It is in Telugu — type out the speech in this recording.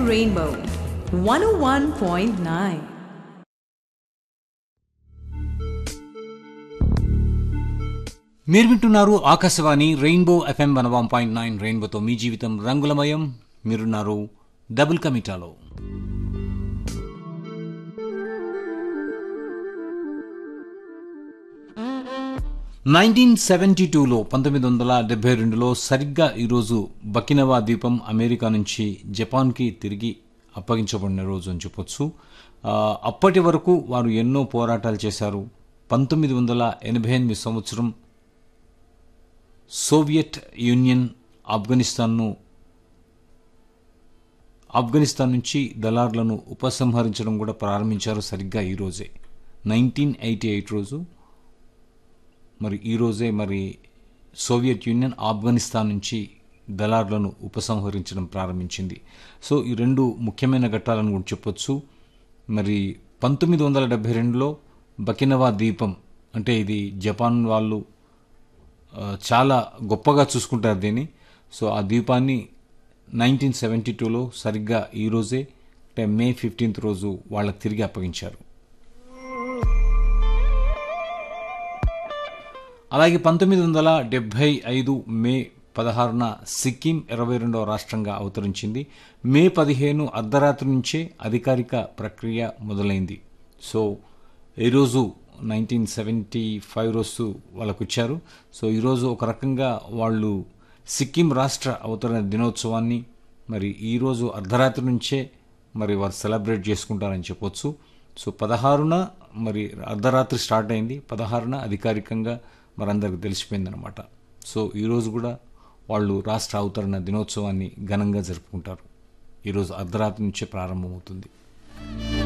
Rainbow 101.9. మీరు వింటున్నారు Akashvani Rainbow FM one one point nine రెయిన్బోతో మీ జీవితం రంగులమయం మీరున్నారు డబుల్ కమిటాలో నైన్టీన్ సెవెంటీ టూలో పంతొమ్మిది వందల డెబ్బై రెండులో సరిగ్గా ఈరోజు బకినవా ద్వీపం అమెరికా నుంచి జపాన్కి తిరిగి అప్పగించబడిన రోజు అని చెప్పొచ్చు ఆ, అప్పటి వరకు వారు ఎన్నో పోరాటాలు చేశారు పంతొమ్మిది వందల ఎనభై ఎనిమిది సంవత్సరం సోవియట్ యూనియన్ ఆఫ్ఘనిస్తాన్ను ఆఫ్ఘనిస్తాన్ నుంచి దళారులను ఉపసంహరించడం కూడా ప్రారంభించారు సరిగ్గా ఈ రోజే నైన్టీన్ ఎయిటీ ఎయిట్ రోజు మరి ఈ రోజే మరి సోవియట్ యూనియన్ ఆఫ్ఘనిస్తాన్ నుంచి దళారులను ఉపసంహరించడం ప్రారంభించింది సో ఈ రెండు ముఖ్యమైన ఘట్టాలను కూడా చెప్పొచ్చు మరి పంతొమ్మిది వందల డెబ్బై రెండులో బకినవా ద్వీపం అంటే ఇది జపాన్ వాళ్ళు ఆ, చాలా గొప్పగా చూసుకుంటారు దీన్ని సో ఆ ద్వీపాన్ని నైన్టీన్ సెవెంటీ టూలో సరిగ్గా ఈ రోజే అంటే మే ఫిఫ్టీన్త్ రోజు వాళ్ళకి తిరిగి అప్పగించారు అలాగే పంతొమ్మిది వందల డెబ్భై ఐదు మే పదహారున సిక్కిం ఇరవై రెండవ రాష్ట్రంగా అవతరించింది మే పదిహేను అర్ధరాత్రి నుంచే అధికారిక ప్రక్రియ మొదలైంది సో ఈరోజు నైన్టీన్ సెవెంటీ ఫైవ్ రోజు వాళ్ళకు ఇచ్చారు సో ఈరోజు ఒక రకంగా వాళ్ళు సిక్కిం రాష్ట్ర అవతరణ దినోత్సవాన్ని మరి ఈరోజు అర్ధరాత్రి నుంచే మరి వారు సెలబ్రేట్ చేసుకుంటారని చెప్పొచ్చు సో పదహారున మరి అర్ధరాత్రి స్టార్ట్ అయింది పదహారున అధికారికంగా మరందరికి తెలిసిపోయిందనమాట సో ఈరోజు కూడా వాళ్ళు రాష్ట్ర అవతరణ దినోత్సవాన్ని ఘనంగా జరుపుకుంటారు ఈరోజు అర్ధరాత్రి నుంచే ప్రారంభమవుతుంది